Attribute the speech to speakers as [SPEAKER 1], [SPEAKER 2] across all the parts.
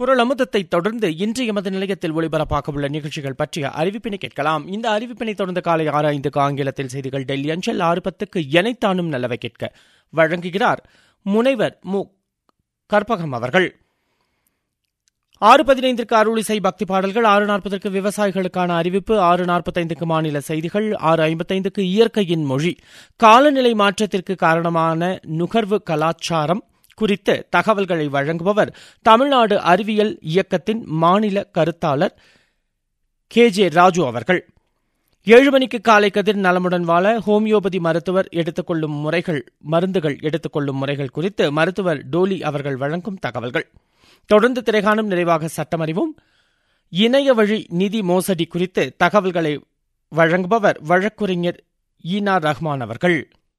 [SPEAKER 1] குரல் அமுதத்தை தொடர்ந்து இன்று எமது நிலையத்தில் ஒளிபரப்பாக உள்ள நிகழ்ச்சிகள் பற்றிய அறிவிப்பினை கேட்கலாம் இந்த அறிவிப்பினை தொடர்ந்து காலை ஆறு ஐந்துக்கு ஆங்கிலத்தில் செய்திகள் டெல்லி அஞ்சல் ஆறு பத்துக்கு எனைத்தானும் நல்லவை கேட்க வழங்குகிறார் முனைவர் மு கற்பகம் அவர்கள் ஆறு பதினைந்திற்கு அருளிசை பக்தி பாடல்கள் ஆறு நாற்பதற்கு விவசாயிகளுக்கான அறிவிப்பு ஆறு நாற்பத்தைந்துக்கு மாநில செய்திகள் ஆறு ஐம்பத்தைந்துக்கு இயற்கையின் மொழி காலநிலை மாற்றத்திற்கு காரணமான நுகர்வு கலாச்சாரம் குறித்து தகவல்களை வழங்குபவர் தமிழ்நாடு அறிவியல் இயக்கத்தின் மாநில கருத்தாளர் கே ஜே ராஜு அவர்கள் ஏழு மணிக்கு காலை கதிர் நலமுடன் வாழ ஹோமியோபதி மருத்துவர் எடுத்துக்கொள்ளும் முறைகள் மருந்துகள் எடுத்துக்கொள்ளும் முறைகள் குறித்து மருத்துவர் டோலி அவர்கள் வழங்கும் தகவல்கள் தொடர்ந்து திரைகாணும் நிறைவாக சட்டமறிவும் இணைய வழி நிதி மோசடி குறித்து தகவல்களை வழங்குபவர் வழக்குரைஞர் ஈனா ரஹ்மான் அவர்கள்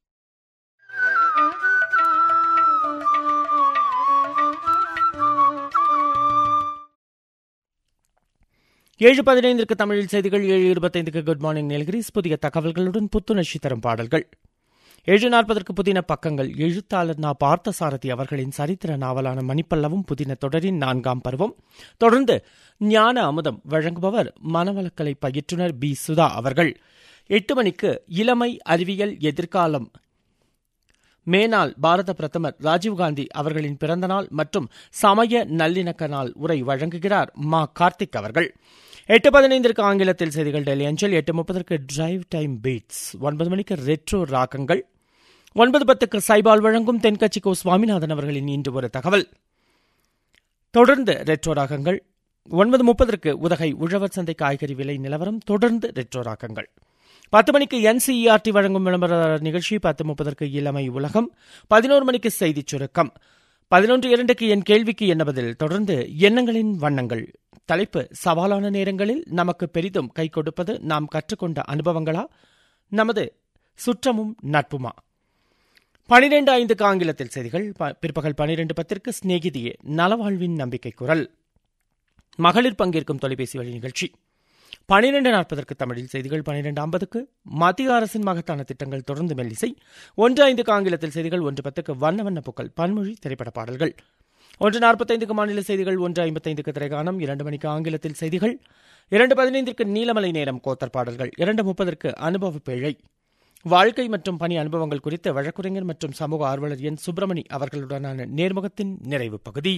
[SPEAKER 1] ஏழு பதினைந்திற்கு தமிழில் செய்திகள் ஏழு இருபத்தைந்துக்கு குட் மார்னிங் நீலகிரிஸ் புதிய தகவல்களுடன் புத்துணர்ச்சி தரும் பாடல்கள் ஏழு நாற்பதற்கு புதின பக்கங்கள் எழுத்தாளர் நா பார்த்தசாரதி அவர்களின் சரித்திர நாவலான மணிப்பல்லவும் புதின தொடரின் நான்காம் பருவம் தொடர்ந்து ஞான அமுதம் வழங்குபவர் மனவளக்கலை பயிற்றுனர் பி சுதா அவர்கள் எட்டு மணிக்கு இளமை அறிவியல் எதிர்காலம் மேனாள் பாரத பிரதமர் ராஜீவ்காந்தி அவர்களின் பிறந்தநாள் மற்றும் சமய நல்லிணக்க நாள் உரை வழங்குகிறார் மா கார்த்திக் அவர்கள் எட்டு பதினைந்திற்கு ஆங்கிலத்தில் செய்திகள் டெல்லி அஞ்சல் எட்டு முப்பதற்கு டிரைவ் டைம் பீட்ஸ் ஒன்பது மணிக்கு ரெட்ரோ ராகங்கள் ஒன்பது பத்துக்கு சைபால் வழங்கும் தென்கட்சி கோ சுவாமிநாதன் அவர்களின் இன்று ஒரு தகவல் தொடர்ந்து ரெட்ரோ ராகங்கள் ஒன்பது முப்பதற்கு உதகை உழவர் சந்தை காய்கறி விலை நிலவரம் தொடர்ந்து ரெட்ரோ ராகங்கள் பத்து மணிக்கு என்சிஇஆர்டி வழங்கும் விளம்பர நிகழ்ச்சி பத்து முப்பதற்கு இளமை உலகம் பதினோரு மணிக்கு செய்திச் சுருக்கம் பதினொன்று இரண்டுக்கு என் கேள்விக்கு என்ன பதில் தொடர்ந்து எண்ணங்களின் வண்ணங்கள் தலைப்பு சவாலான நேரங்களில் நமக்கு பெரிதும் கை கொடுப்பது நாம் கற்றுக்கொண்ட அனுபவங்களா நமது சுற்றமும் நட்புமா பனிரெண்டு ஐந்துக்கு ஆங்கிலத்தில் செய்திகள் பிற்பகல் பனிரெண்டு பத்திற்கு சிநேகிதியே நலவாழ்வின் நம்பிக்கை குரல் மகளிர் பங்கேற்கும் தொலைபேசி வழி நிகழ்ச்சி பனிரெண்டு நாற்பதற்கு தமிழில் செய்திகள் பனிரெண்டு ஐம்பதுக்கு மத்திய அரசின் மகத்தான திட்டங்கள் தொடர்ந்து மெல்லிசை ஒன்று ஐந்துக்கு ஆங்கிலத்தில் செய்திகள் ஒன்று பத்துக்கு வண்ண வண்ண பூக்கள் பன்மொழி திரைப்பட பாடல்கள் ஒன்று நாற்பத்தைந்துக்கு மாநில செய்திகள் ஒன்று ஐம்பத்தைந்துக்கு திரைகாணம் இரண்டு மணிக்கு ஆங்கிலத்தில் செய்திகள் இரண்டு பதினைந்திற்கு நீலமலை நேரம் கோத்தர் பாடல்கள் இரண்டு முப்பதற்கு அனுபவ பிழை வாழ்க்கை மற்றும் பணி அனுபவங்கள் குறித்து வழக்குரைஞர் மற்றும் சமூக ஆர்வலர் என் சுப்பிரமணி அவர்களுடனான நேர்முகத்தின் நிறைவு பகுதி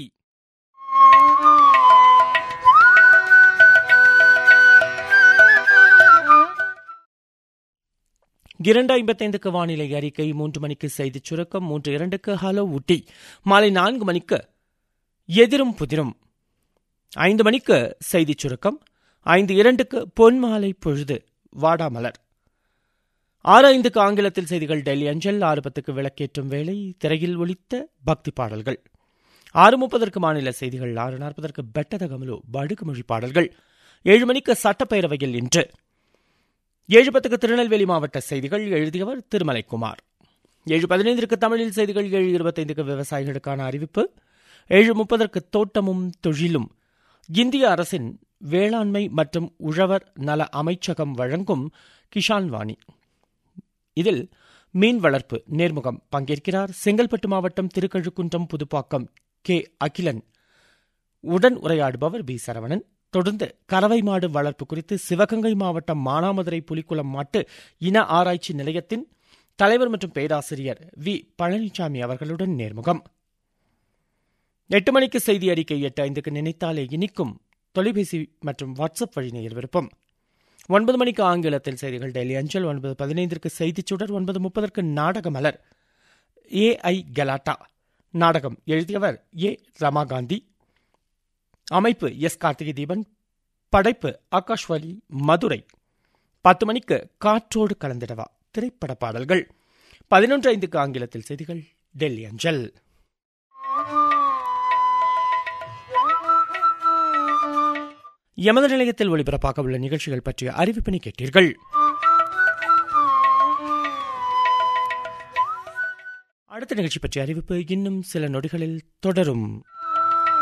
[SPEAKER 1] இரண்டு ஐம்பத்தைந்துக்கு வானிலை அறிக்கை மூன்று மணிக்கு செய்திச் சுருக்கம் மூன்று இரண்டுக்கு ஹலோ ஊட்டி மாலை நான்கு மணிக்கு எதிரும் புதிரும் ஐந்து மணிக்கு செய்திச் சுருக்கம் ஐந்து இரண்டுக்கு பொன்மாலை பொழுது வாடாமலர் ஆறு ஐந்துக்கு ஆங்கிலத்தில் செய்திகள் டெல்லி அஞ்சல் ஆறு பத்துக்கு விளக்கேற்றும் வேலை திரையில் ஒலித்த பக்தி பாடல்கள் ஆறு முப்பதற்கு மாநில செய்திகள் ஆறு நாற்பதற்கு பெட்டத கமலு படுகுமொழி பாடல்கள் ஏழு மணிக்கு சட்டப்பேரவையில் இன்று ஏழு பத்துக்கு திருநெல்வேலி மாவட்ட செய்திகள் எழுதியவர் திருமலைக்குமார் ஏழு பதினைந்திற்கு தமிழில் செய்திகள் ஏழு இருபத்தைந்துக்கு விவசாயிகளுக்கான அறிவிப்பு ஏழு முப்பதற்கு தோட்டமும் தொழிலும் இந்திய அரசின் வேளாண்மை மற்றும் உழவர் நல அமைச்சகம் வழங்கும் கிஷான் வாணி இதில் மீன் வளர்ப்பு நேர்முகம் பங்கேற்கிறார் செங்கல்பட்டு மாவட்டம் திருக்கழுக்குன்றம் புதுப்பாக்கம் கே அகிலன் உடன் உரையாடுபவர் பி சரவணன் தொடர்ந்து கறவை மாடு வளர்ப்பு குறித்து சிவகங்கை மாவட்டம் மானாமதுரை புலிக்குளம் மாட்டு இன ஆராய்ச்சி நிலையத்தின் தலைவர் மற்றும் பேராசிரியர் வி பழனிசாமி அவர்களுடன் நேர்முகம் எட்டு மணிக்கு செய்தி அறிக்கை எட்டு ஐந்துக்கு நினைத்தாலே இனிக்கும் தொலைபேசி மற்றும் வாட்ஸ்அப் வழி நேர் விருப்பம் ஒன்பது மணிக்கு ஆங்கிலத்தில் செய்திகள் டெல்லி அஞ்சல் ஒன்பது பதினைந்திற்கு செய்திச் சுடர் ஒன்பது முப்பதற்கு நாடக மலர் ஏ ஐ கலாட்டா நாடகம் எழுதியவர் ஏ ரமாகாந்தி அமைப்பு எஸ் கார்த்திகை தீபன் படைப்பு ஆகாஷ்வாணி மதுரை பத்து மணிக்கு காற்றோடு கலந்திடவா திரைப்பட பாடல்கள் பதினொன்று ஐந்துக்கு ஆங்கிலத்தில் செய்திகள் டெல்லி அஞ்சல் எமது நிலையத்தில் ஒளிபரப்பாக உள்ள நிகழ்ச்சிகள் பற்றிய அறிவிப்பினை கேட்டீர்கள் அடுத்த நிகழ்ச்சி பற்றிய அறிவிப்பு இன்னும் சில நொடிகளில் தொடரும்